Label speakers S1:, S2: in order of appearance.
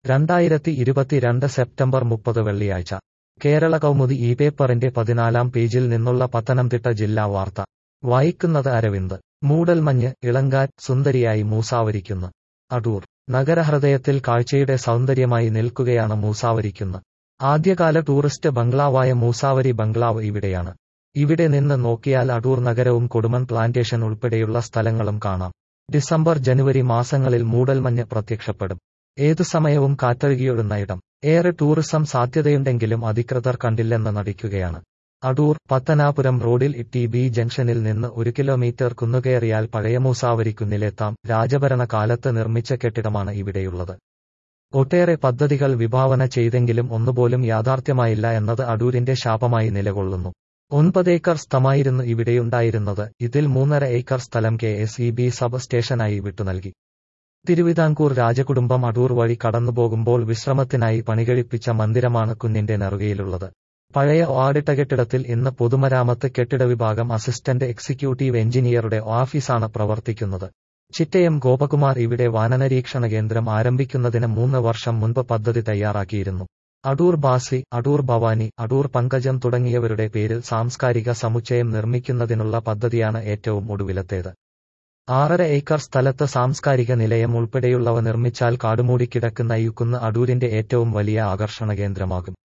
S1: രണ്ടായിരത്തി ഇരുപത്തിരണ്ട് സെപ്റ്റംബർ മുപ്പത് വെള്ളിയാഴ്ച കേരള കൗമുദി ഈ പേപ്പറിന്റെ പതിനാലാം പേജിൽ നിന്നുള്ള പത്തനംതിട്ട ജില്ലാ വാർത്ത വായിക്കുന്നത് അരവിന്ദ് മൂടൽമഞ്ഞ് ഇളങ്കാറ്റ് സുന്ദരിയായി മൂസാവരിക്കുന്ന് അടൂർ നഗരഹൃദയത്തിൽ കാഴ്ചയുടെ സൗന്ദര്യമായി നിൽക്കുകയാണ് മൂസാവരിക്കുന്ന് ആദ്യകാല ടൂറിസ്റ്റ് ബംഗ്ലാവായ മൂസാവരി ബംഗ്ലാവ് ഇവിടെയാണ് ഇവിടെ നിന്ന് നോക്കിയാൽ അടൂർ നഗരവും കൊടുമൺ പ്ലാന്റേഷൻ ഉൾപ്പെടെയുള്ള സ്ഥലങ്ങളും കാണാം ഡിസംബർ ജനുവരി മാസങ്ങളിൽ മൂടൽമഞ്ഞ് പ്രത്യക്ഷപ്പെടും ഏതു സമയവും കാറ്റൊഴുകിയൊഴുന്ന ഇടം ഏറെ ടൂറിസം സാധ്യതയുണ്ടെങ്കിലും അധികൃതർ കണ്ടില്ലെന്ന് നടിക്കുകയാണ് അടൂർ പത്തനാപുരം റോഡിൽ ടി ബി ജംഗ്ഷനിൽ നിന്ന് ഒരു കിലോമീറ്റർ കുന്നുകയറിയാൽ പഴയ മൂസാവരിക്കുന്നിലെത്താം രാജഭരണ കാലത്ത് നിർമ്മിച്ച കെട്ടിടമാണ് ഇവിടെയുള്ളത് ഒട്ടേറെ പദ്ധതികൾ വിഭാവന ചെയ്തെങ്കിലും ഒന്നുപോലും യാഥാർത്ഥ്യമായില്ല എന്നത് അടൂരിന്റെ ശാപമായി നിലകൊള്ളുന്നു ഒൻപതേക്കർ സ്ഥലമായിരുന്നു ഇവിടെയുണ്ടായിരുന്നത് ഇതിൽ മൂന്നര ഏക്കർ സ്ഥലം K S E B sub സ്റ്റേഷനായി വിട്ടുനൽകി തിരുവിതാംകൂർ രാജകുടുംബം അടൂർ വഴി കടന്നുപോകുമ്പോൾ വിശ്രമത്തിനായി പണികഴിപ്പിച്ച മന്ദിരമാണ് കുന്നിന്റെ നെറുകയിലുള്ളത് പഴയ ഓടിട്ട കെട്ടിടത്തിൽ ഇന്ന് പൊതുമരാമത്ത് കെട്ടിട വിഭാഗം അസിസ്റ്റന്റ് എക്സിക്യൂട്ടീവ് എഞ്ചിനീയറുടെ ഓഫീസാണ് പ്രവർത്തിക്കുന്നത് ചിറ്റയം ഗോപകുമാർ ഇവിടെ വാനനരീക്ഷണ കേന്ദ്രം ആരംഭിക്കുന്നതിന് മൂന്ന് വർഷം മുൻപ് പദ്ധതി തയ്യാറാക്കിയിരുന്നു അടൂർ ബാസി അടൂർ ഭവാനി അടൂർ പങ്കജം തുടങ്ങിയവരുടെ പേരിൽ സാംസ്കാരിക സമുച്ചയം നിർമ്മിക്കുന്നതിനുള്ള പദ്ധതിയാണ് ഏറ്റവും ഒടുവിലത്തേത് ആറര ഏക്കർ സ്ഥലത്ത് സാംസ്കാരിക നിലയം ഉൾപ്പെടെയുള്ളവ നിർമ്മിച്ചാൽ കാടുമൂടിക്കിടക്കുന്ന ഈ കുന്ന് അടൂരിന്റെ ഏറ്റവും വലിയ ആകർഷണ കേന്ദ്രമാകും